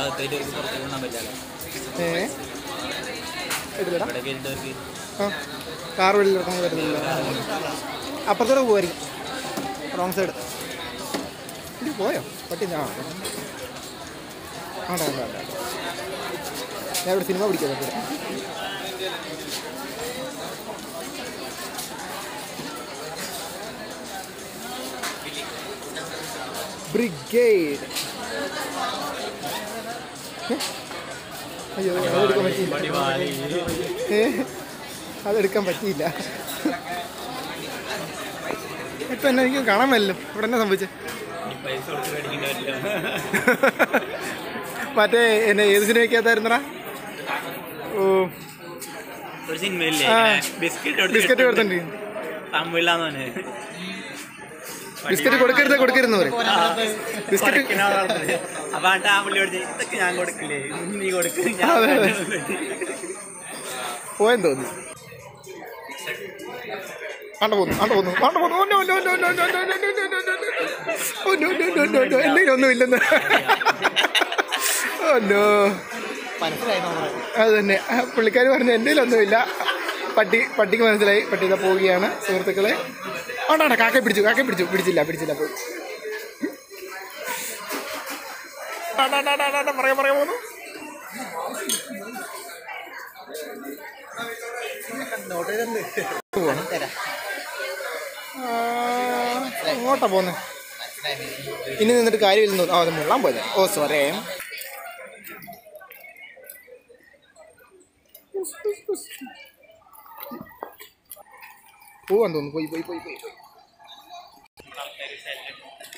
അകത്തേക്ക് ഒരു പുറത്തേക്ക് കൊണ്ടാൻ പറ്റില്ല ഏ എടുത്തടാ ഇവിടെ കേട്ടവർക്ക് ആ കാർ വെളിയിൽ ഇറക്കാൻ പറ്റുന്നില്ല അപ്പുറത്തോടെ പോവായിരിക്കും റോങ് സൈഡ് ഇത് പോയോ പട്ടി ആ ആണ്ടാ ആണ്ടാ ആണ്ടാ ഞാൻ ഇവിടെ സിനിമ പിടിക്കാം ഇവിടെ ബ്രിഗേഡ് അയ്യോ അതെടുക്കാൻ പറ്റിയില്ല ഏ, അതെടുക്കാൻ പറ്റിയില്ല ഇപ്പൊ എന്നെ എനിക്ക് കാണാൻ പറ്റില്ല ഇവിടെ എന്നാ സംഭവിച്ചേ പൈസ കൊടുത്ത് മേടിക്കേണ്ടി വരില്ല മറ്റേ എന്നെ ഏത് സിനിമയ്ക്കകത്തായിരുന്നടാ ഓ ഒരു സിനിമയില്ലേ ആ. ബിസ്ക്കറ്റ് ബിസ്ക്കറ്റ് കൊടുത്തിട്ടുണ്ട് തമ്മില്ലാന്ന് ബിസ്ക്കറ്റ് കൊടുക്കരുത് കൊടുക്കരുന്ന് പറയും ബിസ്ക്കറ്റ് അപ്പൊ ആ ടാമ്പിളി പഠിച്ച ഇതൊക്കെ ഞാൻ കൊടുക്കില്ലേ നീ കൊടുക്കും ഞാൻ അതെ, അതെ. പോയെന്ന് തോന്നുന്നു ആണ്ട പോന്നു ആണ്ട പോന്നു ആണ്ട പോന്നു ഓ, no, no, no, no, no, no, no, no, no, no, no, no. ഓ, no, no, no, no, no. എൻ്റെ ഒന്നും ഇല്ലെന്ന് ഓ നോ അത് തന്നെ ആ, പുള്ളിക്കാരി പറഞ്ഞു എൻ്റെ ഒന്നുമില്ല പട്ടി പട്ടിക്ക് മനസ്സിലായി പട്ടി ഇതാ പോവുകയാണ് സുഹൃത്തുക്കളെ ആണ്ടാ കാക്ക പിടിച്ചു കാക്ക പിടിച്ചു പിടിച്ചില്ല പിടിച്ചില്ല പോയി ആണ്ടാ, ആണ്ടാ, ആണ്ടാ, ആണ്ടാ, പറയാ പറയാ പോന്നു പോവാണ് ആ, എങ്ങോട്ടാ പോന്നെ ഇനി നിന്നിട്ട് കാര്യമില്ലെന്ന് തോന്നുന്നു. ആ അത് മുള്ളാൻ പോയത് ഓ സോറേ പോവാൻ തോന്നുന്നു പോയി പോയി പോയി പോയി പോയി